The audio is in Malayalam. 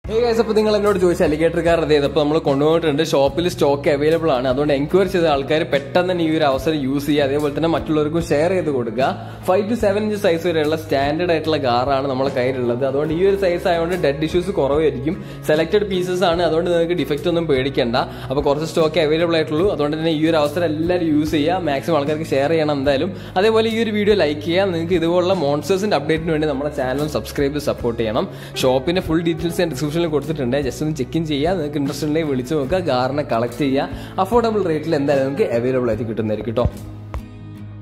ഏ ഗൈസ് അപ്പോൾ നിങ്ങൾ എന്നോട് ചോദിച്ച അലിഗേറ്റർ കാർ അതെ അപ്പോൾ നമ്മൾ കൊണ്ടുപോയിട്ടുണ്ട് ഷോപ്പിൽ സ്റ്റോക്ക് അവൈലബിൾ ആണ് അതുകൊണ്ട് എൻക്വയറി ചെയ്ത ആൾക്കാർ പെട്ടെന്ന് തന്നെ ഈ ഒരു അവസരം യൂസ് ചെയ്യുക അതേപോലെ തന്നെ മറ്റുള്ളവർക്കും ഷെയർ ചെയ്ത് കൊടുക്കുക five to seven inch size വരെയുള്ള സ്റ്റാൻഡേർഡ് ആയിട്ടുള്ള കാറാണ് നമ്മളെ കയ്യിലുള്ളത് അതുകൊണ്ട് ഈ ഒരു സൈസ് ആയതുകൊണ്ട് ഡെഡ് ഇഷ്യൂസ് കുറവായിരിക്കും സെലക്ടഡ് പീസസ് ആണ് അതുകൊണ്ട് നിങ്ങൾക്ക് ഡിഫക്റ്റ് ഒന്നും പേടിക്കണ്ട അപ്പോൾ കുറച്ച് സ്റ്റോക്ക് അവൈലബിൾ ആയിട്ടുള്ളൂ അതുകൊണ്ട് തന്നെ ഈ ഒരു അവസരം എല്ലാവരും യൂസ് ചെയ്യുക മാക്സിമം ആൾക്കാർക്ക് ഷെയർ ചെയ്യണം എന്തായാലും അതേപോലെ ഈ ഒരു വീഡിയോ ലൈക്ക് ചെയ്യുക നിങ്ങൾക്ക് ഇതുപോലുള്ള മോൺസ്റ്റേഴ്സിന്റെ അപ്ഡേറ്റിന് വേണ്ടി നമ്മുടെ ചാനൽ സബ്സ്ക്രൈബ് ചെയ്ത് സപ്പോർട്ട് ചെയ്യണം ഷോപ്പിന്റെ ഫുൾ ഡീറ്റെയിൽസ് ഞാൻ ഡിസ്ക്രിപ്ഷനിൽ കൊടുത്തിട്ടുണ്ട് ജസ്റ്റ് ഒന്ന് ചെക്ക് ഇൻ ചെയ്യുക നിങ്ങൾക്ക് ഇൻട്രസ്റ്റ് ഉണ്ടെങ്കിൽ വിളിച്ച് നോക്കുക കാറിനെ കളക്ട് ചെയ്യുക അഫോർഡബിൾ റേറ്റിൽ എന്തായാലും നിങ്ങൾക്ക് അവൈലബിൾ ആയിട്ട് കിട്ടുന്നതായിരിക്കും കേട്ടോ